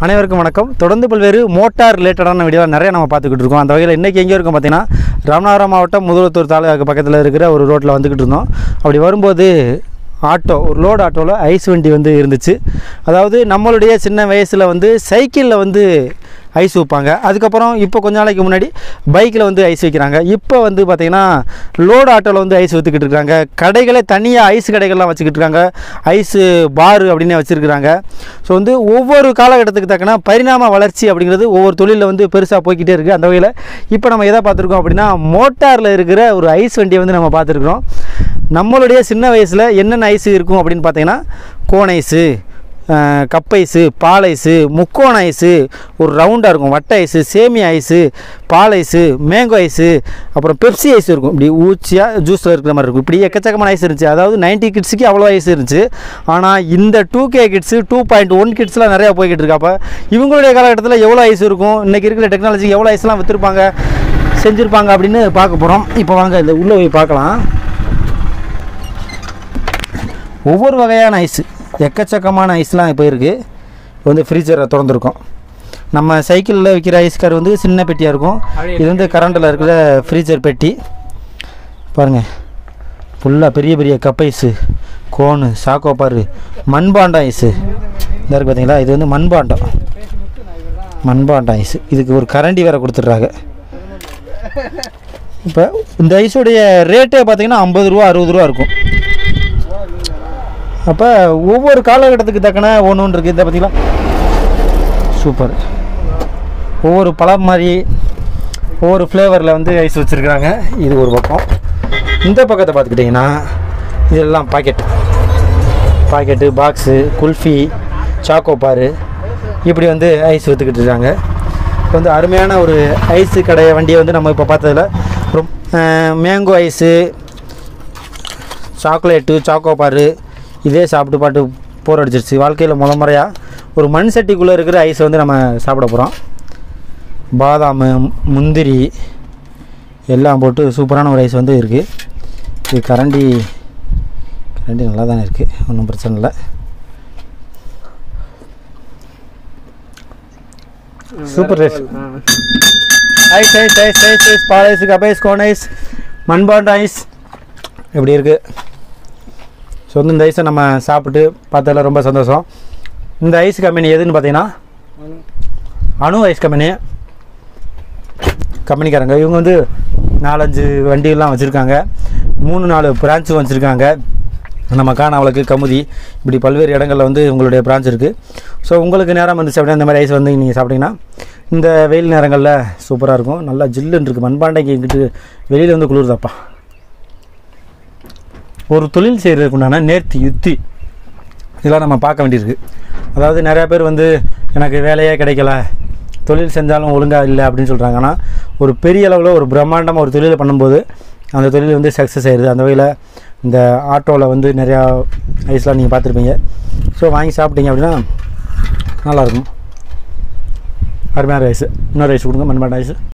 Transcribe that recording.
அனைவருக்கும் வணக்கம் தொடர்ந்து பல்வேறு மோட்டார் ரிலேட்டடான வீடியோ நிறைய நம்ம பார்த்துக்கிட்டு இருக்கோம் அந்த வகையில் இன்றைக்கி எங்கே இருக்கோம் பார்த்தீங்கன்னா ராமநாதபுரம் மாவட்டம் முதலத்தூர் தாலுகாக்கு பக்கத்தில் இருக்கிற ஒரு ரோட்டில் வந்துக்கிட்டு இருந்தோம் அப்படி வரும்போது ஆட்டோ ஒரு லோடு ஆட்டோவில் ஐஸ் வண்டி வந்து இருந்துச்சு அதாவது நம்மளுடைய சின்ன வயசில் வந்து சைக்கிளில் வந்து ஐஸ் வைப்பாங்க அதுக்கப்புறம் இப்போ கொஞ்ச நாளைக்கு முன்னாடி பைக்கில் வந்து ஐஸ் வைக்கிறாங்க இப்போ வந்து பார்த்திங்கன்னா லோடு ஆட்டோவில் வந்து ஐஸ் விற்றுக்கிட்டு இருக்காங்க கடைகளே தனியாக ஐஸ் கடைகள்லாம் வச்சுக்கிட்டு இருக்காங்க ஐஸு பாரு அப்படின்னு வச்சுருக்குறாங்க ஸோ வந்து ஒவ்வொரு காலகட்டத்துக்கு தக்கன பரிணாம வளர்ச்சி அப்படிங்கிறது ஒவ்வொரு தொழிலில் வந்து பெருசாக போய்க்கிட்டே இருக்குது அந்த வகையில் இப்போ நம்ம எதை பார்த்துருக்கோம் அப்படின்னா மோட்டாரில் இருக்கிற ஒரு ஐஸ் வண்டியை வந்து நம்ம பார்த்துருக்குறோம் நம்மளுடைய சின்ன வயசில் என்னென்ன ஐஸ் இருக்கும் அப்படின்னு பார்த்தீங்கன்னா கோன் ஐஸு அஹ், கப் ஐஸு பால் ஐஸு முக்கோண ஐஸு ஒரு ரவுண்டாக இருக்கும் வட்டை ஐஸு சேமி ஐஸு பால் ஐஸு மேங்கோ ஐஸு அப்புறம் பெப்சி ஐஸ் இருக்கும் இப்படி ஊச்சியாக ஜூஸில் இருக்கிற மாதிரி இருக்கும் இப்படி எக்கச்சக்கமான ஐஸ் இருந்துச்சு அதாவது 90 கிட்ஸுக்கு அவ்வளோ ஐஸ் இருந்துச்சு ஆனால் இந்த two K kids two point one கிட்ஸ்லாம் நிறையா போய்கிட்டு இருக்கா அப்போ இவங்களுடைய காலகட்டத்தில் எவ்வளோ ஐஸ் இருக்கும் இன்றைக்கி இருக்கிற டெக்னாலஜி எவ்வளோ ஐஸ்லாம் விற்றுருப்பாங்க செஞ்சுருப்பாங்க அப்படின்னு பார்க்க போகிறோம் இப்போ வாங்க இந்த உள்ளே போய் பார்க்கலாம் ஒவ்வொரு வகையான ஐஸு எக்கச்சக்கமான ஐஸ்லாம் இப்போ இருக்குது இப்போ வந்து ஃப்ரீசரை திறந்துருக்கோம் நம்ம சைக்கிளில் விற்கிற ஐஸ் கார் வந்து சின்ன பெட்டியாக இருக்கும் இது வந்து கரண்டில் இருக்கிற ஃப்ரீசர் பெட்டி பாருங்கள் ஃபுல்லாக பெரிய பெரிய கப் ஐஸு கோனு சாக்கோப்பாரு மண்பாண்டம் ஐஸு இந்த இருக்கு பார்த்தீங்களா இது வந்து மண்பாண்டம் மண்பாண்டம் ஐஸு இதுக்கு ஒரு கரண்டி வேறு கொடுத்துட்றாங்க இப்போ இந்த ஐஸுடைய ரேட்டே பார்த்தீங்கன்னா ஐம்பது ரூபா அறுபது ரூபா இருக்கும் அப்போ ஒவ்வொரு காலகட்டத்துக்கு தக்கன ஒன்று ஒன்று இருக்குது இந்த பார்த்தீங்களா சூப்பர் ஒவ்வொரு பழம் மாதிரி ஒவ்வொரு ஃப்ளேவரில் வந்து ஐஸ் வச்சுருக்குறாங்க இது ஒரு பக்கம் இந்த பக்கத்தை பார்த்துக்கிட்டிங்கன்னா இதெல்லாம் packet packet box kulfi choco bar இப்படி வந்து ஐஸ் விற்றுக்கிட்டு இருக்காங்க இப்போ வந்து அருமையான ஒரு ஐஸு கடை வண்டியை வந்து நம்ம இப்போ பார்த்ததுல ரொம்ப மேங்கோ ஐஸு சாக்லேட்டு சாக்கோ பாரு இதே சாப்பிட்டு பாட்டு போர் அடிச்சிருச்சு வாழ்க்கையில் முத முறையாக ஒரு மண் சட்டிக்குள்ளே இருக்கிற ஐஸை வந்து நம்ம சாப்பிட போகிறோம் பாதாம் முந்திரி எல்லாம் போட்டு சூப்பரான ஒரு ஐஸ் வந்து இருக்குது இது கரண்டி கரண்டி நல்லா தானே இருக்குது ஒன்றும் பிரச்சனை இல்லை super rice ice ice ice ice ice பால் ice cup ice cone ice மண்பாண்ட ஐஸ் இப்படி இருக்குது ஸோ வந்து இந்த ஐஸை நம்ம சாப்பிட்டு பார்த்ததில் ரொம்ப சந்தோஷம் இந்த ஐஸ் கம்பெனி எதுன்னு பார்த்தீங்கன்னா அணு ஐஸ் கம்பெனி கம்பெனிக்காரங்க இவங்க வந்து நாலஞ்சு வண்டிகள்லாம் வச்சுருக்காங்க மூணு நாலு பிரான்ச்சும் வச்சுருக்காங்க நம்ம காணாவளுக்கு கமுதி இப்படி பல்வேறு இடங்களில் வந்து உங்களுடைய பிரான்ச் இருக்குது ஸோ உங்களுக்கு நேரம் வந்துச்சு அப்படின்னா இந்த மாதிரி ஐஸ் வந்து நீங்கள் சாப்பிட்டீங்கன்னா இந்த வெயில் நேரங்களில் சூப்பராக இருக்கும் நல்லா ஜில்லுன்னு இருக்குது மண்பாண்டைக்கு இங்கிட்டு வெளியில் வந்து குளிர்தாப்பா ஒரு தொழில் செய்கிறதுக்கு உண்டான நேர்த்தி யுத்தி இதெல்லாம் நம்ம பார்க்க வேண்டியிருக்கு அதாவது நிறையா பேர் வந்து எனக்கு வேலையே கிடைக்கல தொழில் செஞ்சாலும் ஒழுங்காக இல்லை அப்படின்னு சொல்கிறாங்க ஆனால் ஒரு பெரிய அளவில் ஒரு பிரம்மாண்டமாக ஒரு தொழிலை பண்ணும்போது அந்த தொழில் வந்து சக்ஸஸ் ஆயிடுது அந்த வகையில் இந்த ஆட்டோவில் வந்து நிறையா ஐஸ்லாம் நீங்கள் பார்த்துருப்பீங்க ஸோ வாங்கி சாப்பிட்டீங்க அப்படின்னா நல்லாயிருக்கும் அருமையான ரைஸ் இன்னொரு ரைஸ் கொடுங்க மண்பாண்ட ரைஸ்